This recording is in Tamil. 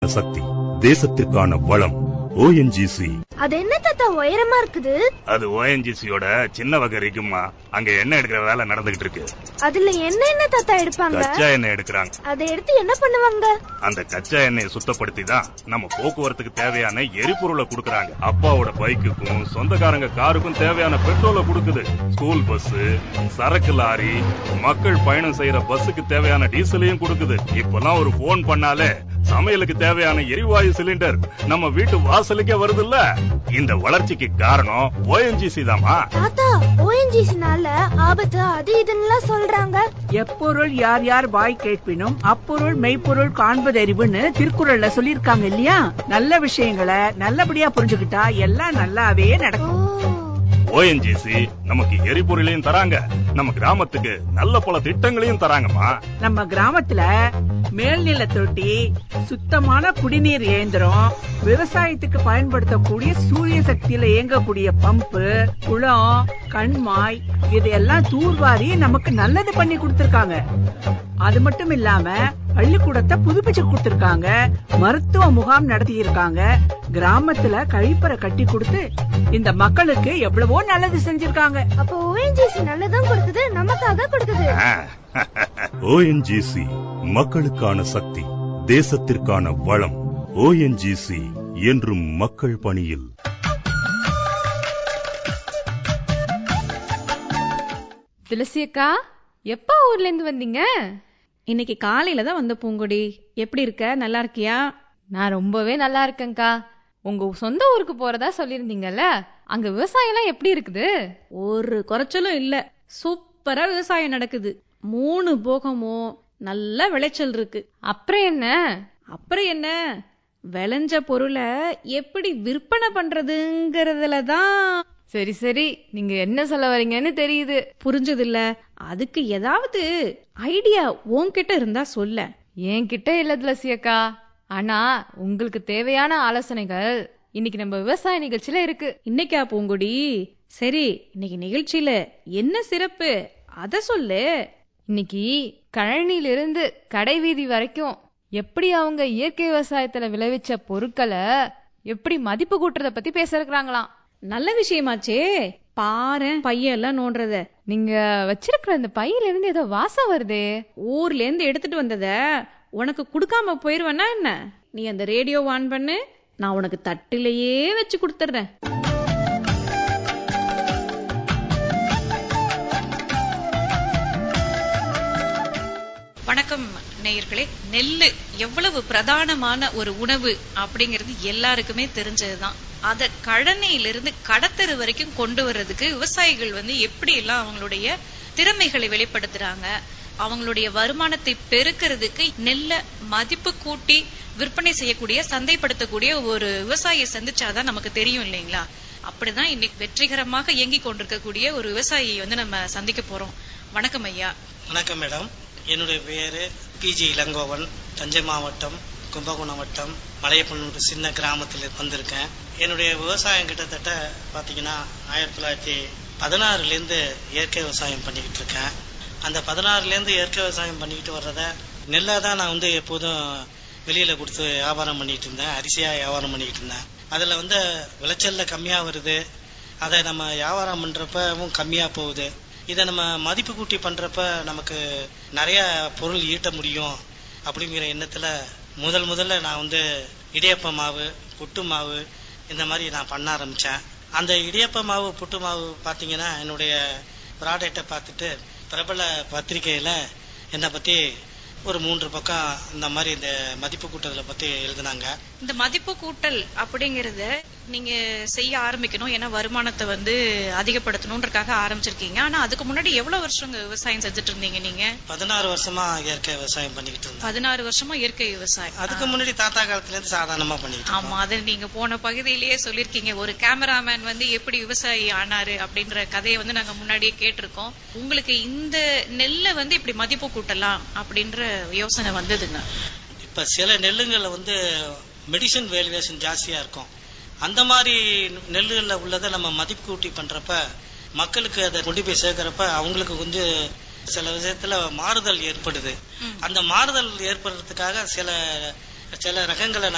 சக்தி தேசத்திற்கான வளம் ஓஎன்ஜிசி அது என்ன தாத்தா உயரமா இருக்குது அது ஓஎன்ஜிசியோட சின்ன வகை இருக்குமா அங்க எண்ணெய் எடுக்கிற வேலை நடந்துகிட்டு இருக்கு அதுல என்ன என்ன தாத்தா எடுப்பாங்க கச்சா எண்ணெய் எடுக்கிறாங்க அதை எடுத்து என்ன பண்ணுவாங்க அந்த கச்சா எண்ணெயை சுத்தப்படுத்தி தான் நம்ம போக்குவரத்துக்கு தேவையான எரிபொருளை கொடுக்கறாங்க அப்பாவோட பைக்குக்கும் சொந்தக்காரங்க காருக்கும் தேவையான பெட்ரோலை கொடுக்குது ஸ்கூல் பஸ் சரக்கு லாரி மக்கள் பயணம் செய்யற பஸ்ஸுக்கு தேவையான டீசலையும் கொடுக்குது இப்பெல்லாம் ஒரு போன் பண்ணாலே சமையலுக்கு தேவையான எரிவாயு சிலிண்டர் நம்ம வீட்டு வாசலுக்கே வருதுல்ல இந்த வளர்ச்சிக்கு காரணம் ஓஎன்ஜிசி தாமா தாத்தா ஓஎன்ஜிசினால ஆபத்து அது இதுன்னுலாம் சொல்றாங்க எப்பொருள் யார் யார் வாய் கேட்பினும் அப்பொருள் மெய்ப்பொருள் காண்பதறிவுன்னு திருக்குறள்ல சொல்லிருக்காங்க இல்லையா நல்ல விஷயங்களை நல்லபடியா புரிஞ்சுக்கிட்டா எல்லாம் நல்லாவே ஓ நடக்கும் ஓஎன்ஜிசி நமக்கு எரிபொருளையும் தராங்க நம்ம கிராமத்துக்கு நல்ல பல திட்டங்களையும் தராங்கம்மா நம்ம கிராமத்துல மேல்நில தொட்டி சுத்தமான குடிநீர் இயந்திரம் விவசாயத்துக்கு பயன்படுத்தக்கூடிய சூரிய சக்தியில இயங்கக்கூடிய பம்பு குளம் கண்மாய் இதையெல்லாம் தூர்வாரி நமக்கு நல்லது பண்ணி கொடுத்திருக்காங்க அது மட்டும் இல்லாம பள்ளிக்கூடத்தை புதுப்பிச்சு கொடுத்திருக்காங்க மருத்துவ முகாம் நடத்தி இருக்காங்க கிராமத்துல கழிப்பறை கட்டி கொடுத்து இந்த மக்களுக்கு எவ்வளவோ நல்லது செஞ்சிருக்காங்க அப்போ ஓஎன்ஜிசி நல்லதும் கொடுக்குது நமக்காக கொடுக்குது ஓஎன்ஜிசி மக்களுக்கான சக்தி தேசத்திற்கான வளம் ஓஎன்ஜிசி என்றும் மக்கள் பணியில் துளசி அக்கா எப்ப ஊர்ல இருந்து வந்தீங்க இன்னைக்கு காலையில தான் வந்த பூங்கொடி எப்படி இருக்க நல்லா இருக்கியா நான் ரொம்பவே நல்லா இருக்கேன்க்கா உங்க சொந்த ஊருக்கு போறதா சொல்லியிருந்தீங்கல்ல அங்க விவசாயம் எல்லாம் எப்படி இருக்குது ஒரு குறைச்சலும் இல்ல சூப்பரா விவசாயம் நடக்குது மூணு போகமும் நல்ல விளைச்சல் இருக்கு அப்புறம் என்ன அப்புறம் என்ன விளைஞ்ச பொருளை எப்படி விற்பனை பண்றதுங்கிறதுல தான் சரி சரி நீங்க என்ன சொல்ல வரீங்கன்னு தெரியுது புரிஞ்சது இல்ல அதுக்கு ஏதாவது ஐடியா உன்கிட்ட இருந்தா சொல்ல என்கிட்ட இல்ல துளசி அக்கா ஆனா உங்களுக்கு தேவையான ஆலோசனைகள் இன்னைக்கு நம்ம விவசாய நிகழ்ச்சியில இருக்கு இன்னைக்கா பூங்கொடி சரி இன்னைக்கு நிகழ்ச்சியில என்ன சிறப்பு அத சொல்லு இன்னைக்கு கழனியிலிருந்து கடை வீதி வரைக்கும் எப்படி அவங்க இயற்கை விவசாயத்துல விளைவிச்ச பொருட்களை எப்படி மதிப்பு கூட்டுறத பத்தி பேச இருக்கிறாங்களாம் நல்ல விஷயமாச்சே பாரேன் பையெல்லாம் நோண்டுறத நீங்க வச்சிருக்கிற இந்த பையில இருந்து ஏதோ வாசம் வருதே ஊர்ல இருந்து எடுத்துட்டு வந்தத உனக்கு கொடுக்காம போயிருவேனா என்ன நீ அந்த ரேடியோ ஆன் பண்ணு நான் உனக்கு தட்டிலேயே வச்சு கொடுத்துட்றேன் வணக்கம் நேயர்களே நெல்லு எவ்வளவு பிரதானமான ஒரு உணவு அப்படிங்கிறது எல்லாருக்குமே தெரிஞ்சதுதான் அத கழனியிலிருந்து கடத்தரு வரைக்கும் கொண்டு வர்றதுக்கு விவசாயிகள் வந்து எப்படி எல்லாம் அவங்களுடைய திறமைகளை வெளிப்படுத்துறாங்க அவங்களுடைய வருமானத்தை பெருக்கிறதுக்கு நெல்லை மதிப்பு கூட்டி விற்பனை செய்யக்கூடிய சந்தைப்படுத்தக்கூடிய ஒரு விவசாயியை சந்திச்சாதான் நமக்கு தெரியும் இல்லைங்களா அப்படிதான் இன்னைக்கு வெற்றிகரமாக இயங்கி கொண்டிருக்கக்கூடிய ஒரு விவசாயியை வந்து நம்ம சந்திக்க போறோம் வணக்கம் ஐயா வணக்கம் மேடம் என்னுடைய பெயர் பிஜி இளங்கோவன் தஞ்சை மாவட்டம் கும்பகோணம் வட்டம் மலையப்பன்னூர் சின்ன கிராமத்தில் வந்திருக்கேன் என்னுடைய விவசாயம் கிட்டத்தட்ட பார்த்தீங்கன்னா ஆயிரத்தி தொள்ளாயிரத்தி பதினாறுலேருந்து இயற்கை விவசாயம் பண்ணிக்கிட்டு இருக்கேன் அந்த பதினாறுலேருந்து இயற்கை விவசாயம் பண்ணிக்கிட்டு வர்றத நெல்லை தான் நான் வந்து எப்போதும் வெளியில் கொடுத்து வியாபாரம் பண்ணிட்டு இருந்தேன் அரிசியாக வியாபாரம் பண்ணிக்கிட்டு இருந்தேன் அதில் வந்து விளைச்சல்ல கம்மியாக வருது அதை நம்ம வியாபாரம் பண்ணுறப்பவும் கம்மியாக போகுது இதை நம்ம மதிப்பு கூட்டி பண்ணுறப்ப நமக்கு நிறைய பொருள் ஈட்ட முடியும் அப்படிங்கிற எண்ணத்தில் முதல் முதல்ல நான் வந்து இடியப்ப மாவு புட்டு மாவு இந்த மாதிரி நான் பண்ண ஆரம்பித்தேன் அந்த இடியப்ப மாவு புட்டு மாவு பார்த்தீங்கன்னா என்னுடைய ப்ராடக்டை பார்த்துட்டு பிரபல பத்திரிகையில் என்னை பற்றி ஒரு மூன்று பக்கம் இந்த மாதிரி இந்த மதிப்பு கூட்டத்தில் பற்றி எழுதுனாங்க இந்த மதிப்பு கூட்டல் அப்படிங்கறத நீங்க செய்ய ஆரம்பிக்கணும் ஏன்னா வருமானத்தை வந்து அதிகப்படுத்தணுன்றக்காக ஆரம்பிச்சிருக்கீங்க ஆனா அதுக்கு முன்னாடி எவ்வளவு வருஷம் விவசாயம் செஞ்சுட்டு இருந்தீங்க நீங்க பதினாறு வருஷமா இயற்கை விவசாயம் பண்ணிக்கிட்டு இருந்தேன் பதினாறு வருஷமா இயற்கை விவசாயம் அதுக்கு முன்னாடி தாத்தா காலத்துலேருந்து சாதாரணமாக பண்ணிக்கிட்டு ஆமா அது நீங்க போன பகுதியிலேயே சொல்லிருக்கீங்க ஒரு கேமராமேன் வந்து எப்படி விவசாயி ஆனாரு அப்படின்ற கதையை வந்து நாங்க முன்னாடியே கேட்டிருக்கோம் உங்களுக்கு இந்த நெல்லை வந்து இப்படி மதிப்பு கூட்டலாம் அப்படின்ற யோசனை வந்ததுங்க இப்போ சில நெல்லுங்களில் வந்து மெடிசன் வேல்யூவேஷன் ஜாஸ்தியாக இருக்கும் அந்த மாதிரி நெல்லுகளில் உள்ளதை நம்ம மதிப்பு கூட்டி பண்ணுறப்ப மக்களுக்கு அதை கொண்டு போய் சேர்க்கறப்ப அவங்களுக்கு கொஞ்சம் சில விஷயத்துல மாறுதல் ஏற்படுது அந்த மாறுதல் ஏற்படுறதுக்காக சில சில ரகங்களை